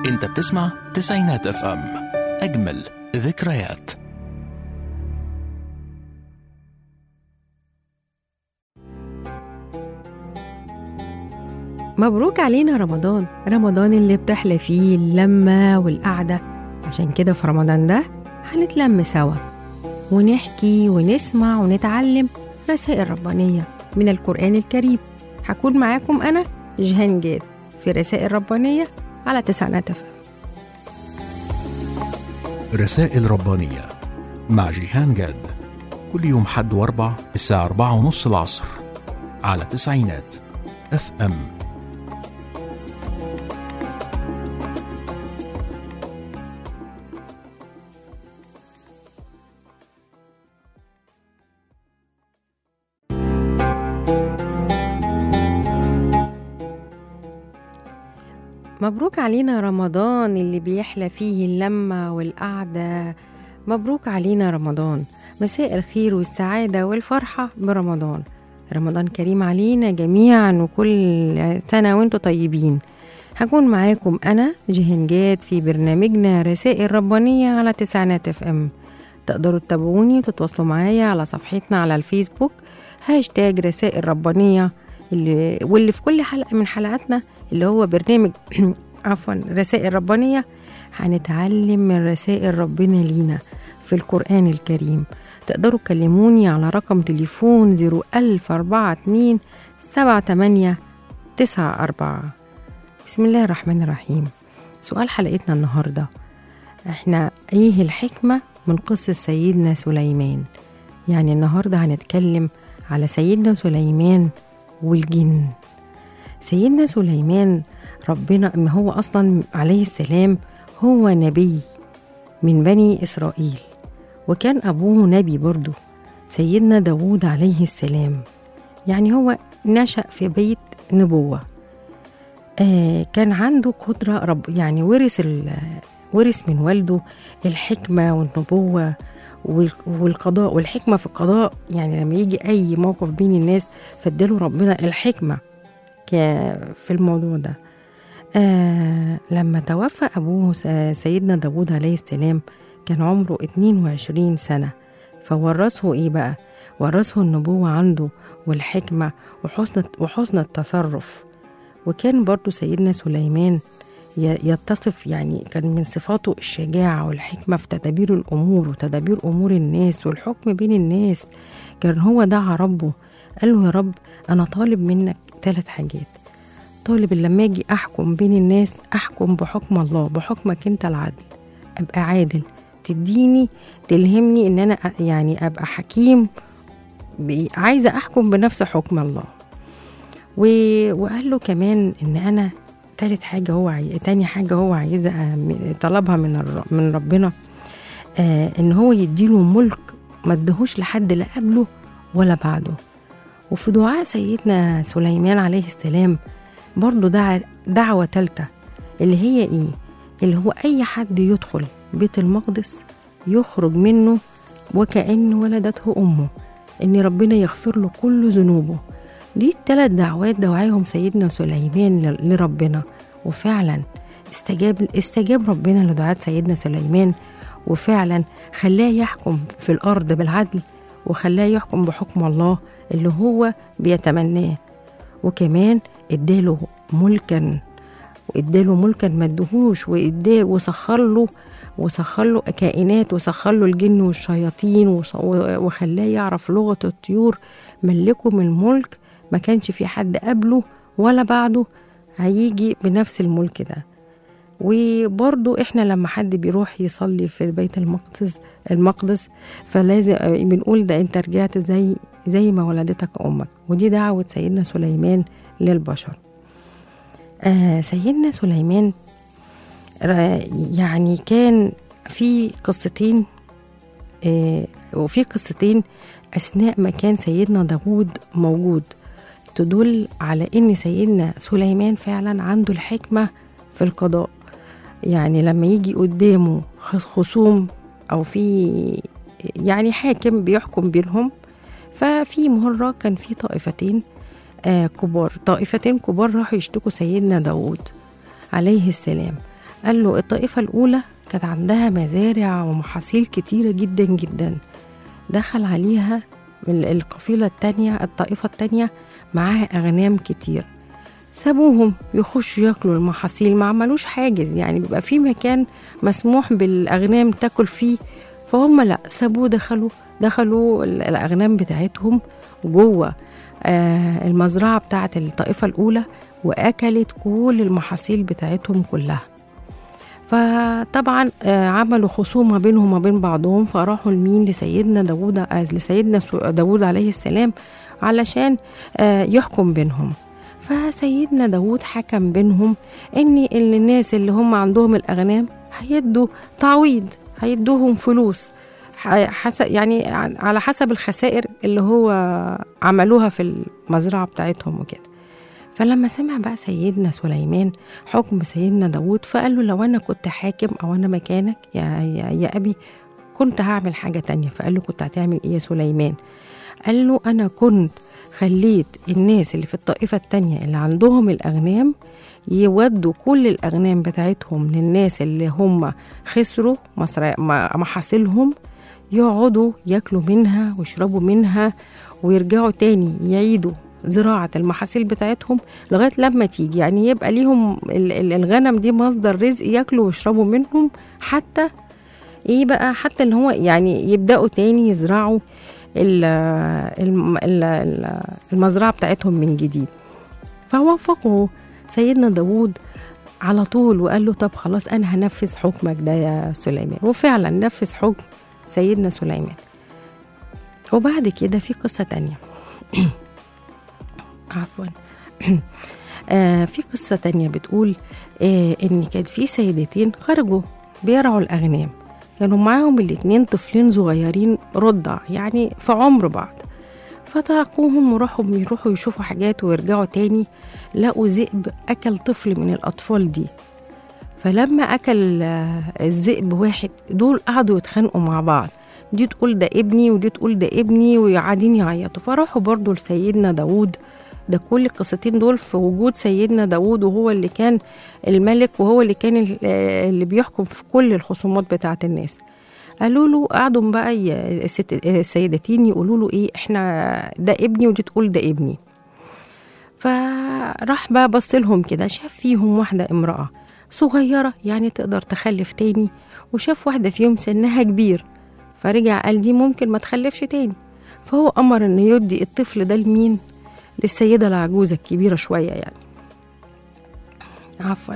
انت بتسمع تسعينات اف ام اجمل ذكريات مبروك علينا رمضان رمضان اللي بتحلى فيه اللمة والقعدة عشان كده في رمضان ده هنتلم سوا ونحكي ونسمع ونتعلم رسائل ربانية من القرآن الكريم هكون معاكم أنا جهان جاد في رسائل ربانية على تسعينات اف رسائل ربانية مع جيهان جاد كل يوم حد واربع الساعة أربعة ونص العصر على تسعينات اف ام مبروك علينا رمضان اللي بيحلى فيه اللمة والقعدة مبروك علينا رمضان مساء الخير والسعادة والفرحة برمضان رمضان كريم علينا جميعا وكل سنة وانتم طيبين هكون معاكم أنا جهنجات في برنامجنا رسائل ربانية على تسعينات اف ام تقدروا تتابعوني وتتواصلوا معايا على صفحتنا على الفيسبوك هاشتاج رسائل ربانية اللي واللي في كل حلقة من حلقاتنا اللي هو برنامج عفوا رسائل ربانية هنتعلم من رسائل ربنا لينا في القرآن الكريم تقدروا تكلموني على رقم تليفون 01042 78 94 بسم الله الرحمن الرحيم سؤال حلقتنا النهاردة احنا ايه الحكمة من قصة سيدنا سليمان يعني النهاردة هنتكلم على سيدنا سليمان والجن سيدنا سليمان ربنا ما هو اصلا عليه السلام هو نبي من بني اسرائيل وكان ابوه نبي برضه سيدنا داوود عليه السلام يعني هو نشأ في بيت نبوة آه كان عنده قدرة رب يعني ورث ال- ورث من والده الحكمة والنبوة وال- والقضاء والحكمة في القضاء يعني لما يجي أي موقف بين الناس فاداله ربنا الحكمة ك- في الموضوع ده آه لما توفى أبوه س- سيدنا داود عليه السلام كان عمره 22 سنة فورثه إيه بقى؟ ورثه النبوة عنده والحكمة وحسن وحسن التصرف وكان برضو سيدنا سليمان ي- يتصف يعني كان من صفاته الشجاعة والحكمة في تدابير الأمور وتدابير أمور الناس والحكم بين الناس كان هو دعا ربه قال له يا رب أنا طالب منك ثلاث حاجات طالب لما أجي أحكم بين الناس أحكم بحكم الله بحكمك أنت العدل أبقى عادل تديني تلهمني إن أنا أ- يعني أبقى حكيم ب- عايزة أحكم بنفس حكم الله و... وقال له كمان ان انا تالت حاجه هو عاي... تاني حاجه هو عايزها م- طلبها من الر... من ربنا آه ان هو يديله ملك ما ادهوش لحد لا قبله ولا بعده وفي دعاء سيدنا سليمان عليه السلام برضه دعا دعوة تالتة اللي هي ايه اللي هو اي حد يدخل بيت المقدس يخرج منه وكأن ولدته امه ان ربنا يغفر له كل ذنوبه دي التلات دعوات دعاهم سيدنا سليمان ل- لربنا وفعلا استجاب استجاب ربنا لدعاء سيدنا سليمان وفعلا خلاه يحكم في الارض بالعدل وخلاه يحكم بحكم الله اللي هو بيتمناه وكمان اداله ملكا واداله ملكا ما ادهوش واداه وسخر له وسخر له كائنات وسخر له الجن والشياطين وص- وخلاه يعرف لغه الطيور ملكه من الملك ما كانش في حد قبله ولا بعده هيجي بنفس الملك ده وبرضو احنا لما حد بيروح يصلي في بيت المقدس المقدس فلازم بنقول ده انت رجعت زي زي ما ولدتك امك ودي دعوة سيدنا سليمان للبشر آه سيدنا سليمان را- يعني كان في قصتين آه وفي قصتين أثناء ما كان سيدنا داوود موجود تدل على إن سيدنا سليمان فعلا عنده الحكمة في القضاء يعني لما يجي قدامه خ- خصوم أو في يعني حاكم بيحكم بينهم ففي مرة كان في طائفتين آه كبار طائفتين كبار راحوا يشتكوا سيدنا داود عليه السلام قال له الطائفة الأولى كانت عندها مزارع ومحاصيل كتيرة جدا جدا دخل عليها ال- القفيلة التانية الطائفة التانية معاها أغنام كتير سابوهم يخشوا ياكلوا المحاصيل ما عملوش حاجز يعني بيبقى في مكان مسموح بالأغنام تاكل فيه فهم لا سابوه دخلوا دخلوا ال- الأغنام بتاعتهم جوه آه المزرعة بتاعت الطائفة الأولى وأكلت كل المحاصيل بتاعتهم كلها فطبعا آه، عملوا خصومة بينهم وبين بعضهم فراحوا لمين لسيدنا داوود آه، لسيدنا سو- داوود عليه السلام علشان آه، يحكم بينهم فسيدنا داوود حكم بينهم ان ال- الناس اللي هم عندهم الاغنام هيدوا تعويض هيدوهم فلوس ح- حسب يعني ع- على حسب الخسائر اللي هو عملوها في المزرعة بتاعتهم وكده فلما سمع بقى سيدنا سليمان حكم سيدنا داود فقال له لو أنا كنت حاكم أو أنا مكانك يا, يا, يا أبي كنت هعمل حاجة تانية فقال له كنت هتعمل إيه يا سليمان قال له أنا كنت خليت الناس اللي في الطائفة التانية اللي عندهم الأغنام يودوا كل الأغنام بتاعتهم للناس اللي هم خسروا مصر- م- محاصيلهم يقعدوا ياكلوا منها ويشربوا منها ويرجعوا تاني يعيدوا زراعة المحاصيل بتاعتهم لغاية لما تيجي يعني يبقى ليهم ال- ال- الغنم دي مصدر رزق ياكلوا ويشربوا منهم حتى ايه بقى حتى اللي هو يعني يبدأوا تاني يزرعوا ال- الم- ال- ال- المزرعة بتاعتهم من جديد فوافقوا سيدنا داوود على طول وقال له طب خلاص أنا هنفذ حكمك ده يا سليمان وفعلا نفذ حكم سيدنا سليمان وبعد كده في قصة تانية عفوا آه في قصة تانية بتقول آه إن كان في سيدتين خرجوا بيرعوا الأغنام كانوا معاهم الاتنين طفلين صغيرين رضع يعني في عمر بعض فتركوهم وراحوا بيروحوا يشوفوا حاجات ويرجعوا تاني لقوا ذئب أكل طفل من الأطفال دي فلما أكل آه، الذئب واحد دول قعدوا يتخانقوا مع بعض دي تقول ده ابني ودي تقول ده ابني وقاعدين يعيطوا فراحوا برضو لسيدنا داوود ده كل القصتين دول في وجود سيدنا داوود وهو اللي كان الملك وهو اللي كان ال- آه، اللي بيحكم في كل الخصومات بتاعة الناس قالوا له قعدوا بقى ي- الست السيدتين يقولوا له ايه احنا ده ابني ودي تقول ده ابني فراح بقى بص لهم كده شاف فيهم واحدة امرأة صغيرة يعني تقدر تخلف تاني وشاف واحدة فيهم سنها كبير فرجع قال دي ممكن ما تخلفش تاني فهو أمر إنه يدي الطفل ده لمين؟ للسيدة العجوزة الكبيرة شوية يعني عفوا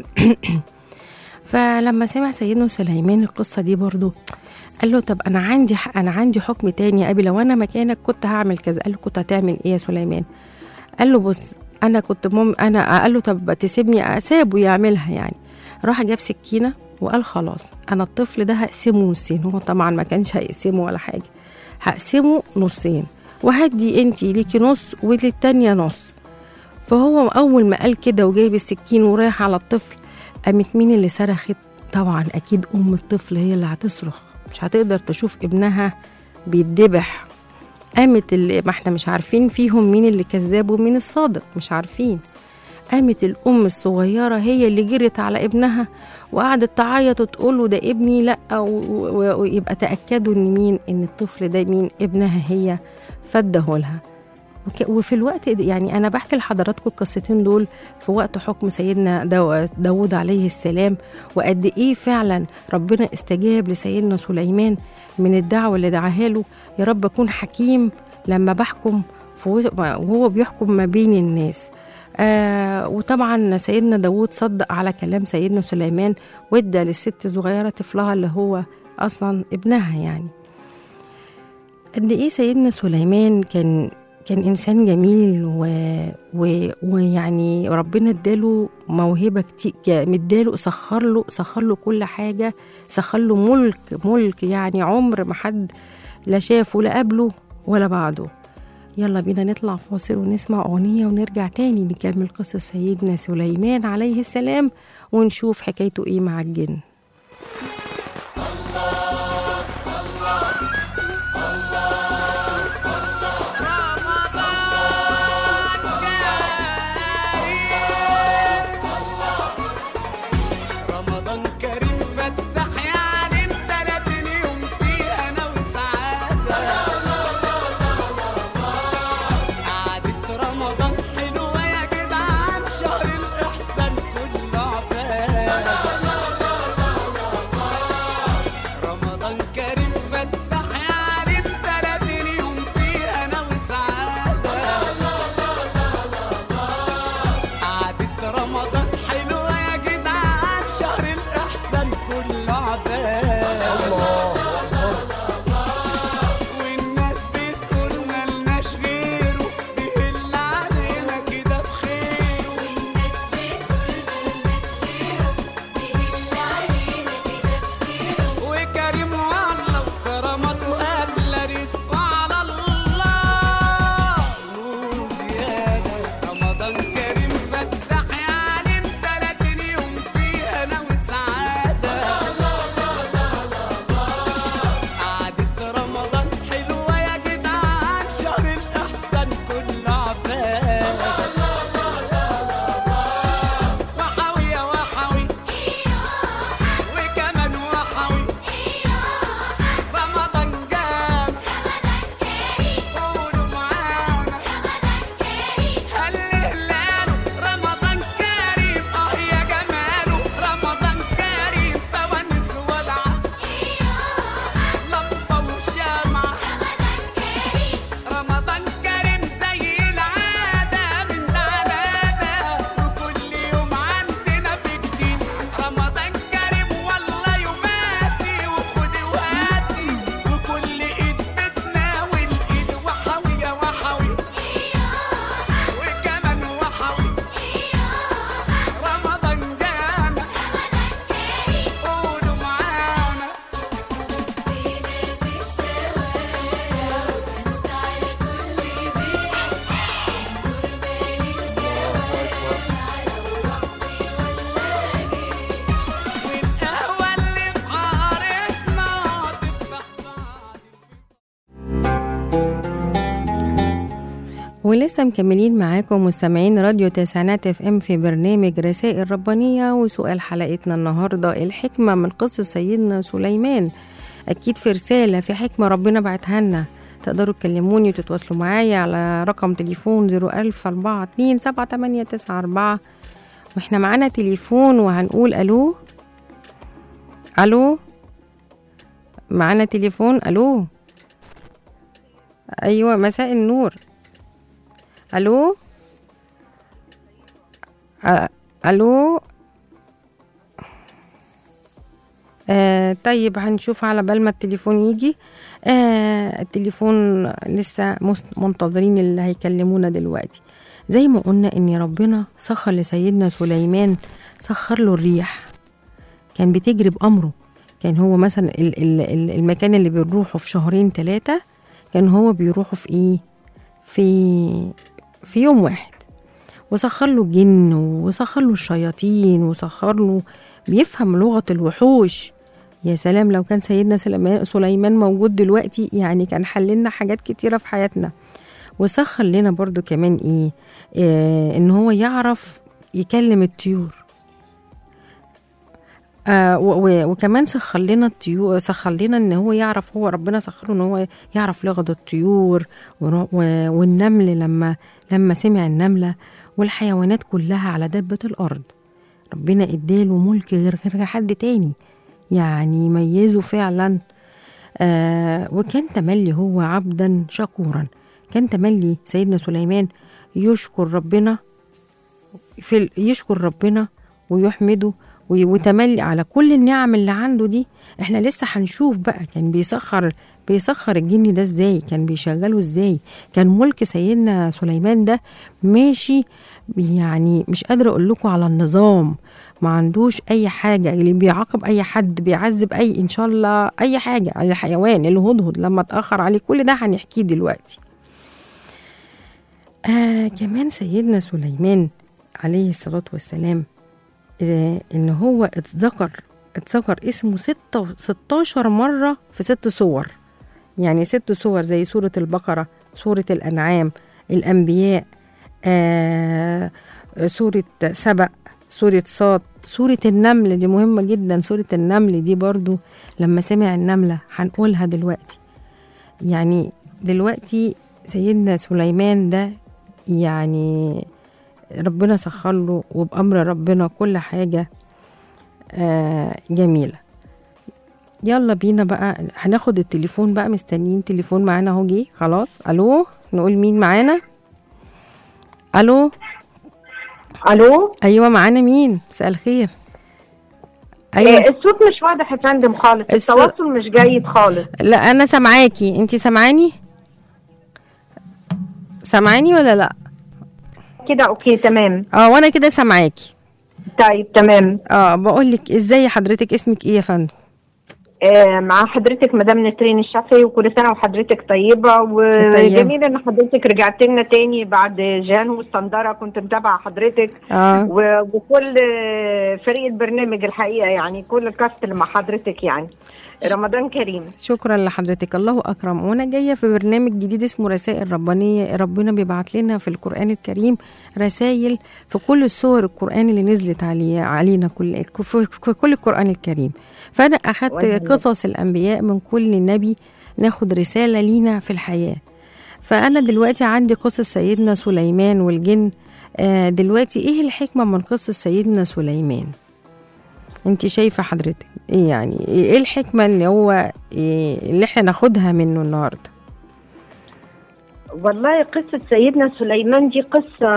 فلما سمع سيدنا سليمان القصة دي برضو قال له طب أنا عندي أنا عندي حكم تاني يا أبي لو أنا مكانك كنت هعمل كذا قال له كنت هتعمل إيه يا سليمان قال له بص أنا كنت مم أنا قال له طب تسيبني أسابه يعملها يعني راح جاب سكينة وقال خلاص أنا الطفل ده هقسمه نصين هو طبعا ما كانش هيقسمه ولا حاجة هقسمه نصين وهدي انتي ليكي نص وللتانية نص فهو أول ما قال كده وجايب السكين ورايح على الطفل قامت مين اللي صرخت طبعا أكيد أم الطفل هي اللي هتصرخ مش هتقدر تشوف ابنها بيتذبح قامت اللي ما احنا مش عارفين فيهم مين اللي كذاب ومين الصادق مش عارفين قامت الأم الصغيرة هي اللي جرت على ابنها وقعدت تعيط وتقول له ده ابني لا و- و- ويبقى تأكدوا ان مين ان الطفل ده مين ابنها هي فده لها وك- وفي الوقت ده يعني انا بحكي لحضراتكم القصتين دول في وقت حكم سيدنا داو- داود عليه السلام وقد ايه فعلا ربنا استجاب لسيدنا سليمان من الدعوه اللي دعاها له يا رب اكون حكيم لما بحكم في و- وهو بيحكم ما بين الناس آه وطبعا سيدنا داود صدق على كلام سيدنا سليمان وادى للست الصغيره طفلها اللي هو اصلا ابنها يعني قد ايه سيدنا سليمان كان كان انسان جميل و... و... ويعني ربنا اداله موهبه كتير مداله سخر له سخر له كل حاجه سخر له ملك ملك يعني عمر ما حد لا شافه لا قبله ولا بعده يلا بينا نطلع فاصل ونسمع أغنية ونرجع تاني نكمل قصة سيدنا سليمان عليه السلام ونشوف حكايته إيه مع الجن رمضان رمضان حلو يا جدعان شهر الإحسان كله عباد والناس بتقول ملناش غيره بيهل علينا كده بخيره والناس بتقول ملناش غيره بيهل علينا كده بخيره وكريم والله وكرامته أغلى رزقه على الله وزيادة رمضان كريم فتح يعني انت لا يوم فيه أنا وسعادة قعدة رمضان حلوة يا جدعان شهر الإحسان كله عباد وحوي يا وحوي وكمان وحوي رمضان جام قولوا معانا هل هلاله رمضان كريم اه يا جماله رمضان كريم فوانس ولعة لمبة وشمعة رمضان كريم زي العادة من ده على ده وكل يوم عندنا في جديد رمضان كريم والله يوماتي وخدي وهاتي وكل ايد بتناول ايد وحوي يا وحوي وكمان وحوي رمضان جانا قولوا معانا فينا في الشوارع ونفوس على كل بيت نور مالي الجوارع لو رحمي ولا جيت والقهوة اللي في حارتنا تفتح بعد ولسه مكملين معاكم مستمعين راديو تسعينات اف ام في برنامج رسائل ربانية وسؤال حلقتنا النهاردة الحكمة من قصة سيدنا سليمان أكيد في رسالة في حكمة ربنا بعتها لنا تقدروا تكلموني وتتواصلوا معايا على رقم تليفون زيرو ألف أربعة اتنين سبعة تمانية تسعة أربعة واحنا معانا تليفون وهنقول ألو ألو معانا تليفون ألو أيوة مساء النور الو آه، الو آه طيب هنشوف على بال ما التليفون يجي آه التليفون لسه مست- منتظرين اللي هيكلمونا دلوقتي زي ما قلنا ان ربنا سخر لسيدنا سليمان سخر له الريح كان بتجري بأمره كان هو مثلا ال- ال- ال- المكان اللي بنروحه في شهرين ثلاثة كان هو بيروحوا في ايه في في يوم واحد وسخر له الجن وسخر له الشياطين وسخر له بيفهم لغة الوحوش يا سلام لو كان سيدنا سليمان سليمان موجود دلوقتي يعني كان حللنا حاجات كتيرة في حياتنا وسخر لنا برضو كمان ايه, إيه ان هو يعرف يكلم الطيور آه و- و- وكمان سخر لنا الطيور سخر لنا ان هو يعرف هو ربنا سخره ان هو يعرف لغة الطيور ور- و- والنمل لما لما سمع النملة والحيوانات كلها على دابة الأرض ربنا اداله ملك غير غير حد تاني يعني ميزه فعلا آه وكان تملي هو عبدا شكورا كان تملي سيدنا سليمان يشكر ربنا في ال- يشكر ربنا ويحمده وي- وتملي على كل النعم اللي عنده دي احنا لسه هنشوف بقى كان بيسخر بيسخر الجن ده ازاي كان بيشغله ازاي كان ملك سيدنا سليمان ده ماشي يعني مش قادرة اقول لكم على النظام ما عندوش اي حاجة اللي بيعاقب اي حد بيعذب اي ان شاء الله اي حاجة على الحيوان الهدهد لما اتأخر عليه كل ده هنحكيه دلوقتي آه كمان سيدنا سليمان عليه الصلاة والسلام آه إن هو اتذكر اتذكر اسمه ستة ستاشر مرة في ست صور يعني ست صور زي سورة البقرة سورة الأنعام الأنبياء آه سورة سبأ سورة صاد سورة النمل دي مهمة جدا سورة النمل دي برضو لما سمع النملة هنقولها دلوقتي يعني دلوقتي سيدنا سليمان ده يعني ربنا سخر له وبأمر ربنا كل حاجة آه جميلة يلا بينا بقى هناخد التليفون بقى مستنيين تليفون معانا اهو جه خلاص الو نقول مين معانا الو الو ايوه معانا مين مساء الخير آه، ايوه الصوت مش واضح يا فندم خالص الص- التواصل مش جيد خالص لا انا سامعاكي انت سامعاني سامعاني ولا لا كده اوكي تمام اه وانا كده سامعاكي طيب تمام اه بقول لك ازاي حضرتك اسمك ايه يا فندم آه مع حضرتك مدام نترين الشافعي وكل سنه وحضرتك طيبه وجميل ان حضرتك رجعت لنا تاني بعد جان والصندره كنت متابعه حضرتك اه و- وكل آه، فريق البرنامج الحقيقه يعني كل الكاست اللي مع حضرتك يعني رمضان كريم شكرا لحضرتك الله اكرم وانا جايه في برنامج جديد اسمه رسائل ربانيه ربنا بيبعت لنا في القران الكريم رسائل في كل سور القران اللي نزلت علي علينا كل في في كل القران الكريم فانا اخدت وأنا- قصص الانبياء من كل نبي ناخد رساله لينا في الحياه فانا دلوقتي عندي قصه سيدنا سليمان والجن آه دلوقتي ايه الحكمه من قصه سيدنا سليمان انت شايفه حضرتك ايه يعني ايه الحكمه اللي هو إيه اللي احنا ناخدها منه النهارده والله قصة سيدنا سليمان دي قصة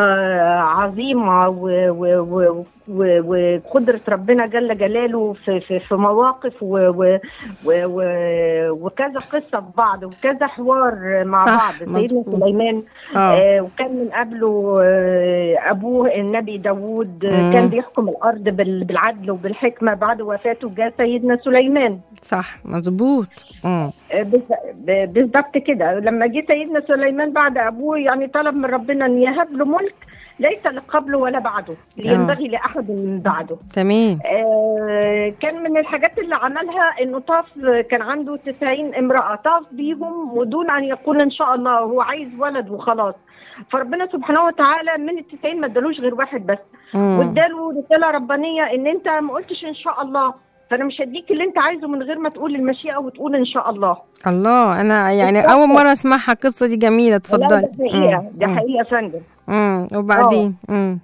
عظيمة و- و- و- و- وقدرة ربنا جل جلاله في, في, في مواقف و و و و وكذا قصة في بعض وكذا حوار مع صح، بعض سيدنا مظبوط. سليمان اه آه وكان من قبله آه أبوه النبي داوود آه، مم. كان بيحكم الأرض بال- بالعدل وبالحكمة بعد وفاته جاء سيدنا سليمان صح مظبوط اه بز- ب- بالظبط كده لما جه سيدنا سليمان بعد ابوه يعني طلب من ربنا ان يهب له ملك ليس لقبله ولا بعده ينبغي لاحد من بعده تمام آه كان من الحاجات اللي عملها انه طاف كان عنده 90 امراه طاف بيهم ودون ان يقول ان شاء الله هو عايز ولد وخلاص فربنا سبحانه وتعالى من التسعين ما ادالوش غير واحد بس مم. واداله رساله ربانيه ان انت ما قلتش ان شاء الله فانا مش هديك اللي انت عايزه من غير ما تقول المشيئه وتقول ان شاء الله الله انا يعني بالظبط. اول مره اسمعها القصه دي جميله لا اتفضلي ده حقيقه مم. ده مم. حقيقه يا فندم مم. وبعدين مم.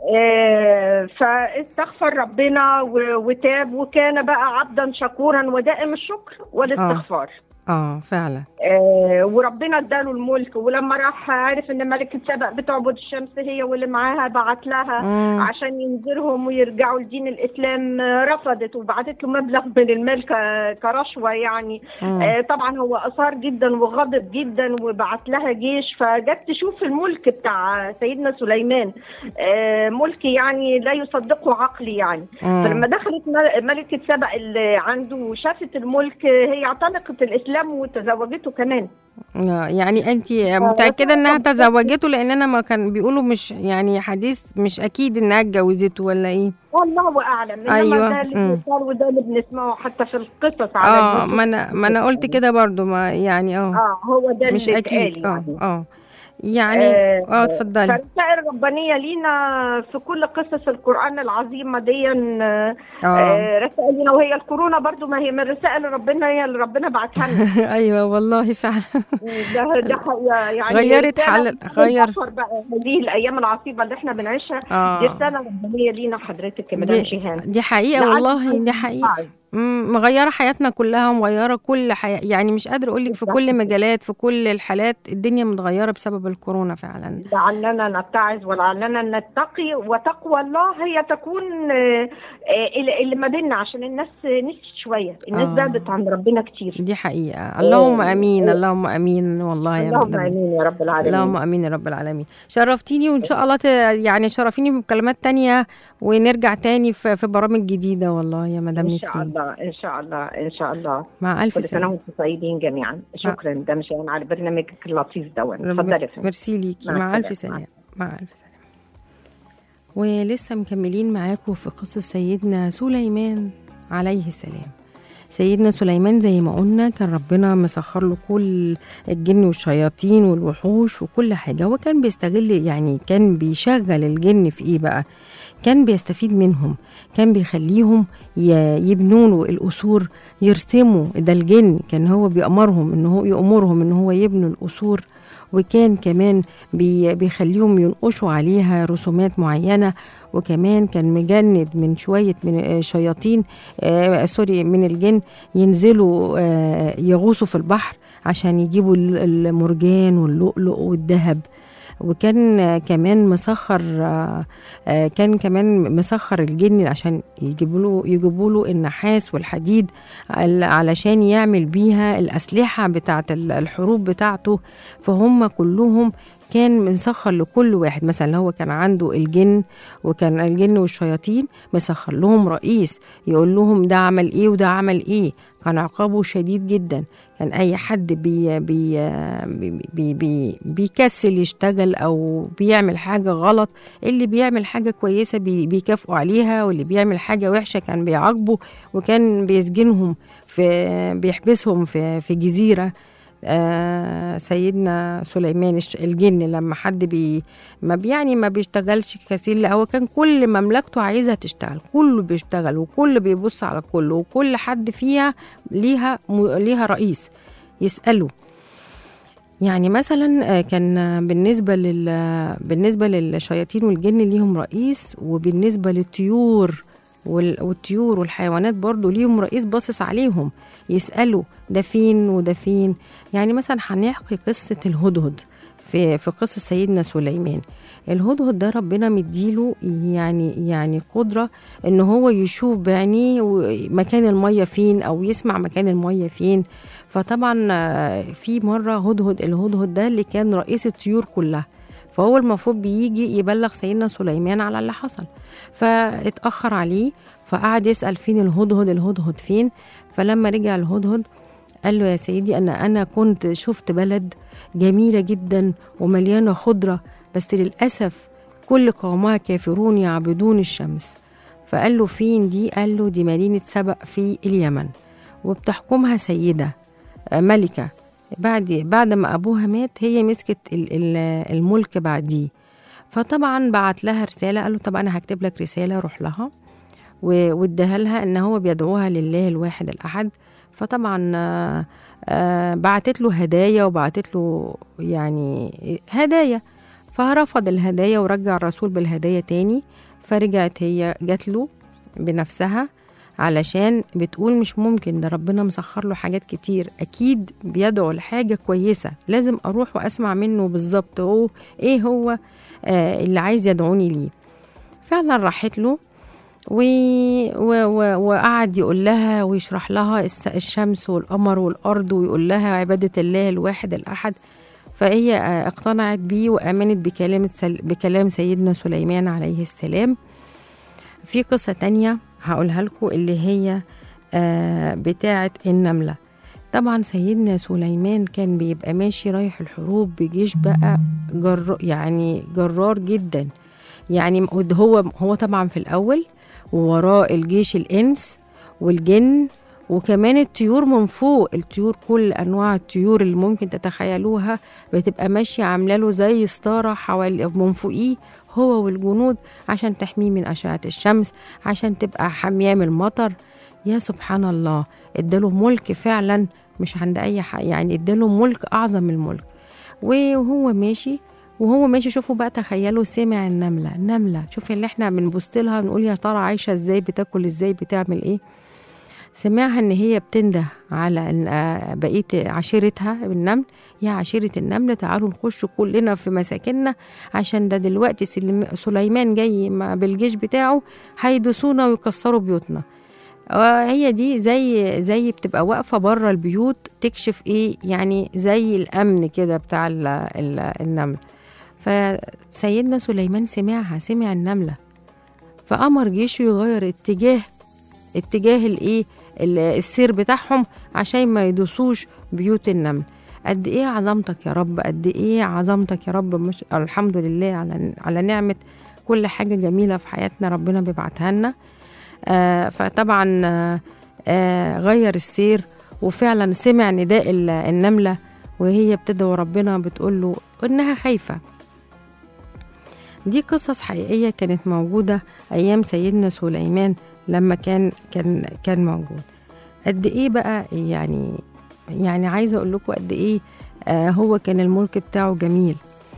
آه، فاستغفر ربنا و- وتاب وكان بقى عبدا شكورا ودائم الشكر والاستغفار اه فعلا آه وربنا اداله الملك ولما راح عرف ان ملكة سبأ بتعبد الشمس هي واللي معاها بعت لها مم. عشان ينذرهم ويرجعوا لدين الاسلام آه، رفضت وبعتت له مبلغ من المال ك- كرشوه يعني مم. آه طبعا هو اثار جدا وغضب جدا وبعت لها جيش فجت تشوف الملك بتاع سيدنا سليمان آه ملك يعني لا يصدقه عقلي يعني مم. فلما دخلت مل- ملكة سبأ اللي عنده وشافت الملك هي اعتنقت الإسلام وتزوجته كمان آه، يعني انت متاكده انها تزوجته لان انا ما كان بيقولوا مش يعني حديث مش اكيد انها اتجوزته ولا ايه والله أعلم إنما أيوة. ده اللي مم. بيصار وده اللي بنسمعه حتى في القصص على اه اليوتيوب. ما انا ما انا قلت كده برضو ما يعني اه اه هو ده مش اللي اكيد اتقال اه يعني. اه يعني آه، اه اتفضلي فالرسائل الربانية لينا في كل قصص القرآن العظيمة دي آه، اه آه، رسائل لينا وهي الكورونا برضو ما هي من رسائل ربنا هي اللي ربنا بعتها لنا ايوه والله فعلا ده ده حقيقة يعني غيرت رسالة حل- غير- بتفكر بقى هذه الايام العصيبه اللي احنا بنعيشها دي اه رساله ربانيه لينا حضرتك يا مدام دي, شيهان دي حقيقه لعل والله حد دي حقيقه يساعد. مم، مغيره حياتنا كلها مغيره كل حياه يعني مش قادره اقول لك في كل مجالات في كل الحالات الدنيا متغيره بسبب الكورونا فعلا لعلنا نتعظ ولعلنا نتقي وتقوى الله هي تكون آه، آه، اللي اللي ما بيننا عشان الناس نسيت شويه الناس آه. بعدت عن ربنا كتير دي حقيقه اللهم آه، امين آه. اللهم امين والله يا اللهم مدام امين يا رب العالمين اللهم امين يا رب العالمين شرفتيني وان شاء الله ت... يعني شرفيني بمكالمات تانية ونرجع تاني في, في برامج جديده والله يا مدام ان شاء نسرين الله ان شاء الله ان شاء الله مع الف كل سنه سلامه وانتم طيبين جميعا شكرا ده مش على برنامجك اللطيف دون رب- اتفضلي يا فندم ميرسي ليكي مع مع الف السلامة. سلامه مع الف سلامه ولسه مكملين معاكم في قصة سيدنا سليمان عليه السلام سيدنا سليمان زي ما قلنا كان ربنا مسخر له كل الجن والشياطين والوحوش وكل حاجة وكان بيستغل يعني كان بيشغل الجن في ايه بقى كان بيستفيد منهم كان بيخليهم ي- يبنوا له القصور يرسموا ده الجن كان هو بيأمرهم ان هو يأمرهم ان هو يبنوا القصور وكان كمان بي بيخليهم ينقشوا عليها رسومات معينة وكمان كان مجند من شوية من آه، شياطين آه سوري من الجن ينزلوا آه يغوصوا في البحر عشان يجيبوا ال- المرجان واللؤلؤ والذهب وكان آه، كمان مسخر آه، آه، كان كمان مسخر الجن عشان يجيبوا له يجيبوا له النحاس والحديد ال- علشان يعمل بيها الأسلحة بتاعة ال- الحروب بتاعته فهم كلهم كان مسخر لكل واحد مثلا هو كان عنده الجن وكان الجن والشياطين مسخر لهم رئيس يقول لهم ده عمل ايه وده عمل ايه كان عقابه شديد جدا كان اي حد بي بي بي بي بي بيكسل يشتغل او بيعمل حاجه غلط اللي بيعمل حاجه كويسه بي بيكافئوا عليها واللي بيعمل حاجه وحشه كان بيعاقبه وكان بيسجنهم في بيحبسهم في في جزيره آه سيدنا سليمان الش- الجن لما حد بي ما بي- يعني ما بيشتغلش كسيل لا هو كان كل مملكته عايزها تشتغل كله بيشتغل وكل بيبص على كله وكل حد فيها ليها م- ليها رئيس يسأله يعني مثلا آه، كان آه، بالنسبة لل بالنسبة للشياطين والجن ليهم رئيس وبالنسبة للطيور وال- والطيور والحيوانات برضو ليهم رئيس باصص عليهم يسألوا ده فين وده فين يعني مثلا هنحكي قصة الهدهد في في قصة سيدنا سليمان الهدهد ده ربنا مديله يعني يعني قدرة ان هو يشوف بعينيه و- مكان المية فين او يسمع مكان المية فين فطبعا آه، في مرة هدهد الهدهد ده اللي كان رئيس الطيور كلها فهو المفروض بيجي يبلغ سيدنا سليمان على اللي حصل فاتأخر عليه فقعد يسأل فين الهدهد الهدهد فين فلما رجع الهدهد قال له يا سيدي أنا أنا كنت شفت بلد جميلة جدا ومليانة خضرة بس للأسف كل قومها كافرون يعبدون الشمس فقال له فين دي قال له دي مدينة سبأ في اليمن وبتحكمها سيدة آه، ملكة بعد بعد ما أبوها مات هي مسكت ال- ال- الملك بعديه فطبعا بعت لها رسالة قال له طب أنا هكتب لك رسالة روح لها و- واداها لها ان هو بيدعوها لله الواحد الاحد فطبعا آه، آه، بعتت له هدايا وبعتت له يعني هدايا فرفض الهدايا ورجع الرسول بالهدايا تاني فرجعت هي جات له بنفسها علشان بتقول مش ممكن ده ربنا مسخر له حاجات كتير اكيد بيدعو لحاجه كويسه لازم اروح واسمع منه بالظبط هو ايه هو آه اللي عايز يدعوني ليه فعلا راحت له و... و... و... وقعد يقول لها ويشرح لها الس- الشمس والقمر والأرض ويقول لها عبادة الله الواحد الأحد فهي آه، اقتنعت بيه وآمنت بكلام السل... بكلام سيدنا سليمان عليه السلام في قصة تانية هقولها لكم اللي هي آه، بتاعة النملة طبعا سيدنا سليمان كان بيبقى ماشي رايح الحروب بجيش بقى جر يعني جرار جدا يعني هو هو طبعا في الأول ووراه الجيش الإنس والجن وكمان الطيور من فوق الطيور كل أنواع الطيور اللي ممكن تتخيلوها بتبقى ماشية عاملة له زي ستارة حوالي من فوقيه هو والجنود عشان تحميه من أشعة الشمس عشان تبقى حامياه من المطر يا سبحان الله اداله ملك فعلا مش عند أي حق يعني اداله ملك أعظم من الملك وهو ماشي وهو ماشي شوفوا بقى تخيلوا سمع النملة النملة شوف اللي احنا بنبص لها بنقول يا ترى عايشة ازاي بتاكل ازاي بتعمل ايه سمعها ان هي بتنده على إن- آه، بقية عشيرتها بالنمل يا عشيرة النمل تعالوا نخش كلنا في مساكننا عشان ده دلوقتي سليم- سليمان جاي مع- بالجيش بتاعه هيدسونا ويكسروا بيوتنا آه، هي دي زي زي بتبقى واقفه بره البيوت تكشف ايه يعني زي الامن كده بتاع ال ال النمل فسيدنا سليمان سمعها سمع النمله فامر جيشه يغير اتجاه اتجاه الايه ال- السير بتاعهم عشان ما يدوسوش بيوت النمل قد ايه عظمتك يا رب قد ايه عظمتك يا رب مش الحمد لله على على نعمه كل حاجه جميله في حياتنا ربنا بيبعتها لنا آه فطبعا آه آه غير السير وفعلا سمع نداء ال- النمله وهي بتدعو ربنا بتقول له انها خايفه دي قصص حقيقيه كانت موجوده ايام سيدنا سليمان لما كان كان كان موجود قد ايه بقى يعني يعني عايزه اقول لكم قد ايه آه هو كان الملك بتاعه جميل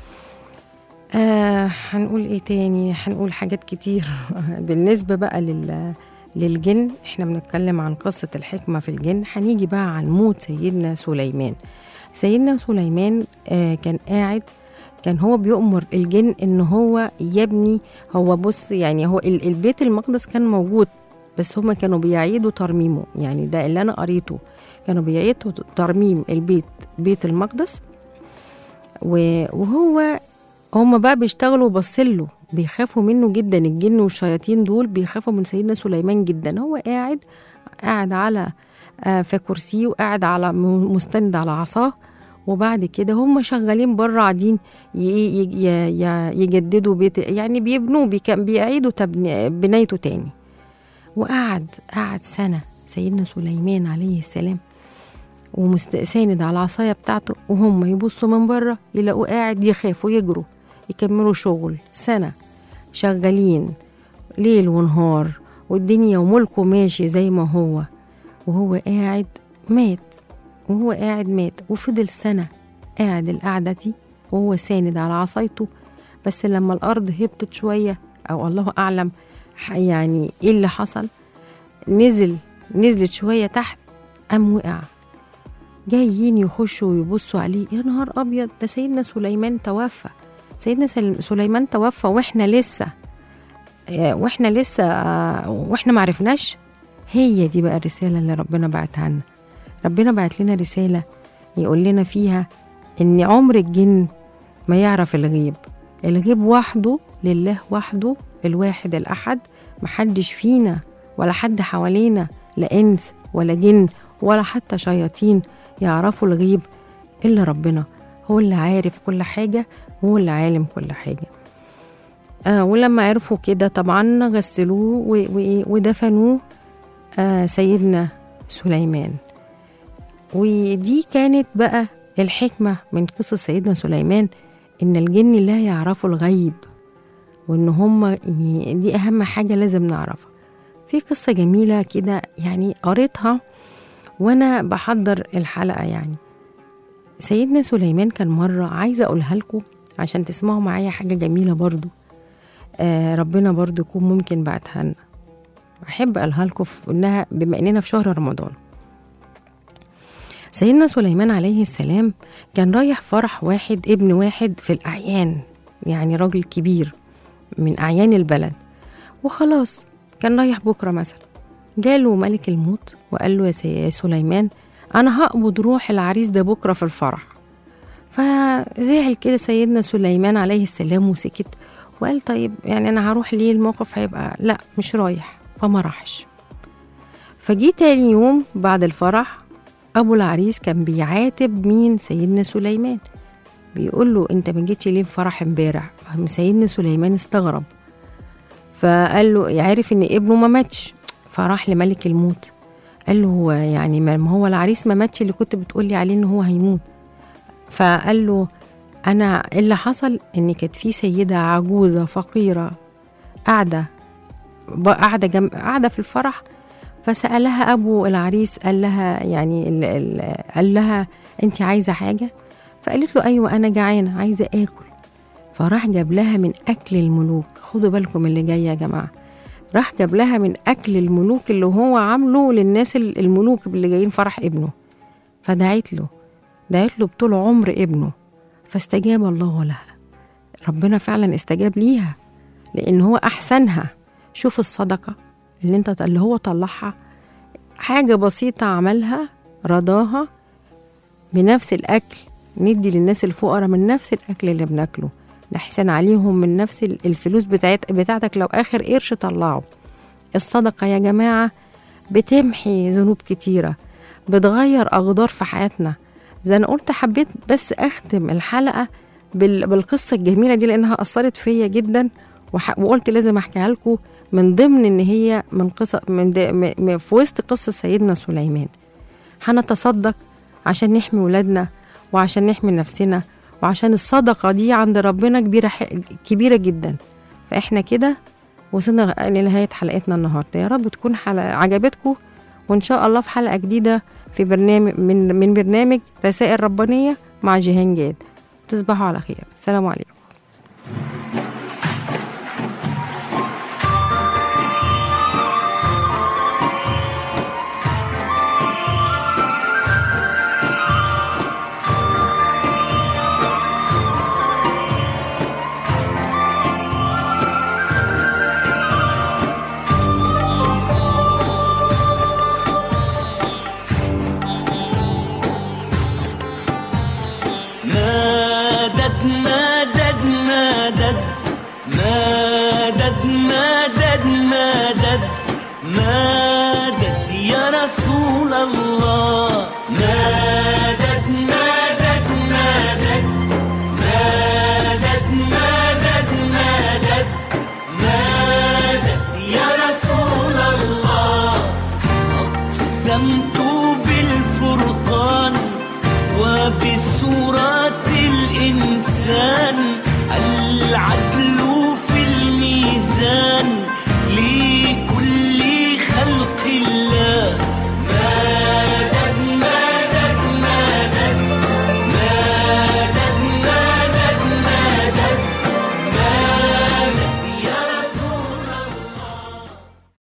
آه هنقول ايه تاني هنقول حاجات كتير بالنسبه بقى لل للجن احنا بنتكلم عن قصه الحكمه في الجن هنيجي بقى عن موت سيدنا سليمان سيدنا سليمان آه كان قاعد كان هو بيؤمر الجن ان هو يبني هو بص يعني هو ال- البيت المقدس كان موجود بس هما كانوا بيعيدوا ترميمه يعني ده اللي انا قريته كانوا بيعيدوا ترميم البيت بيت المقدس و- وهو هما بقى بيشتغلوا بصله بيخافوا منه جدا الجن والشياطين دول بيخافوا من سيدنا سليمان جدا هو قاعد قاعد على آه، في كرسيه وقاعد على م- مستند على عصاه وبعد كده هم شغالين بره قاعدين ي- ي- ي- ي- يجددوا بيت يعني بيبنوه بيك- بيعيدوا تبني بنايته تاني وقعد قعد سنة سيدنا سليمان عليه السلام ومستساند على العصاية بتاعته وهم يبصوا من بره يلاقوه قاعد يخافوا يجروا يكملوا شغل سنة شغالين ليل ونهار والدنيا وملكه ماشي زي ما هو وهو قاعد مات وهو قاعد مات وفضل سنة قاعد القعدة دي وهو ساند على عصايته بس لما الأرض هبطت شوية أو الله أعلم ح- يعني إيه اللي حصل نزل نزلت شوية تحت قام وقع جايين يخشوا ويبصوا عليه يا نهار أبيض ده سيدنا سليمان توفى سيدنا سل- سليمان توفى وإحنا لسه آه، وإحنا لسه آه، وإحنا معرفناش هي دي بقى الرسالة اللي ربنا بعتها لنا ربنا بعت لنا رسالة يقول لنا فيها إن عمر الجن ما يعرف الغيب الغيب وحده لله وحده الواحد الأحد محدش فينا ولا حد حوالينا لا إنس ولا جن ولا حتى شياطين يعرفوا الغيب إلا ربنا هو اللي عارف كل حاجة وهو اللي عالم كل حاجة آه ولما عرفوا كده طبعا غسلوه و- و- ودفنوه آه سيدنا سليمان ودي كانت بقى الحكمة من قصة سيدنا سليمان إن الجن لا يعرفوا الغيب وإن هم ي- دي أهم حاجة لازم نعرفها في قصة جميلة كده يعني قريتها وأنا بحضر الحلقة يعني سيدنا سليمان كان مرة عايزة أقولها لكم عشان تسمعوا معايا حاجة جميلة برضو آه ربنا برضو يكون ممكن بعتها لنا أحب أقولها لكم في إنها بما إننا في شهر رمضان سيدنا سليمان عليه السلام كان رايح فرح واحد ابن واحد في الأعيان يعني راجل كبير من أعيان البلد وخلاص كان رايح بكرة مثلا جاله ملك الموت وقال له يا سي- يا سليمان أنا هقبض روح العريس ده بكرة في الفرح فزعل كده سيدنا سليمان عليه السلام وسكت وقال طيب يعني أنا هروح ليه الموقف هيبقى لا مش رايح فما راحش فجي تاني يوم بعد الفرح أبو العريس كان بيعاتب مين سيدنا سليمان بيقول له أنت ما جيتش ليه الفرح امبارح فهم سيدنا سليمان استغرب فقال له عارف إن ابنه ما ماتش فراح لملك الموت قال له هو يعني ما ما هو العريس ما ماتش اللي كنت بتقولي عليه إن هو هيموت فقال له أنا اللي حصل إن كانت في سيدة عجوزة فقيرة قاعدة ب- قاعدة جنب قاعدة في الفرح فسألها أبو العريس قال لها يعني ال ال قال لها أنت عايزة حاجة فقالت له أيوة أنا جعانة عايزة آكل فراح جاب لها من أكل الملوك خدوا بالكم اللي جاي يا جماعة راح جاب لها من أكل الملوك اللي هو عامله للناس ال- الملوك اللي جايين فرح ابنه فدعت له دعت له بطول عمر ابنه فاستجاب الله لها ربنا فعلا استجاب ليها لأن هو أحسنها شوف الصدقة اللي انت اللي هو طلعها حاجة بسيطة عملها رضاها بنفس الأكل ندي للناس الفقراء من نفس الأكل اللي بناكله نحسن عليهم من نفس ال- الفلوس بتاعت بتاعتك لو آخر قرش طلعه الصدقة يا جماعة بتمحي ذنوب كتيرة بتغير أقدار في حياتنا زي أنا قلت حبيت بس أختم الحلقة بال- بالقصة الجميلة دي لأنها أثرت فيا جدا وح- وقلت لازم أحكيها لكم من ضمن ان هي من قصة من, د- م- م- في وسط قصة سيدنا سليمان هنتصدق عشان نحمي ولادنا وعشان نحمي نفسنا وعشان الصدقة دي عند ربنا كبيرة ح- كبيرة جدا فاحنا كده وصلنا لنهاية حلقتنا النهاردة يا رب تكون حلقة عجبتكم وإن شاء الله في حلقة جديدة في برنامج من من برنامج رسائل ربانية مع جيهان جاد تصبحوا على خير سلام عليكم مدد يا رسول الله مدد مدد مدد مدد مدد مدد مدد يا رسول الله أقسمت بالفرقان وبسورة الإنسان العدل